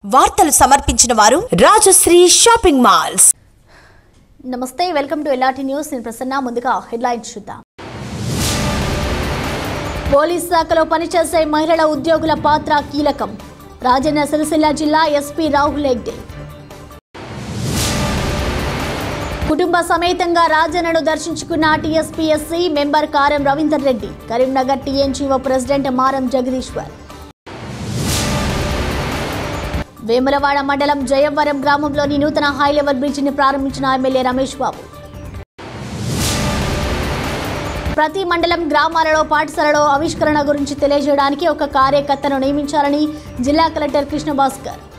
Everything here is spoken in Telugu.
వార్తలు సమర్పించిన వారు రాజశ్రీ షాపింగ్ మాల్స్ నమస్తే వెల్కమ్ టు ఎల్ఆర్టీ న్యూస్ నేను ప్రసన్న ముందుగా హెడ్లైన్స్ చూద్దాం పోలీస్ శాఖలో పనిచేసే మహిళల ఉద్యోగుల పాత్ర కీలకం రాజన్న సిరిసిల్ల జిల్లా ఎస్పీ రాహుల్ హెగ్డే కుటుంబ సమేతంగా రాజన్నను దర్శించుకున్న TSPSC member Karam Ravinder Reddy Karimnagar TNGO president Maram Jagadishwar Vemulawada మండలం జయవరం గ్రామంలోని నూతన హైలెవెల్ బ్రిడ్జిని ప్రారంభించిన ఎమ్మెల్యే రమేష్ బాబు ప్రతి మండలం గ్రామాలలో పాఠశాలలో ఆవిష్కరణ గురించి తెలియజేయడానికి ఒక కార్యకర్తను నియమించాలని జిల్లా కలెక్టర్ కృష్ణ భాస్కర్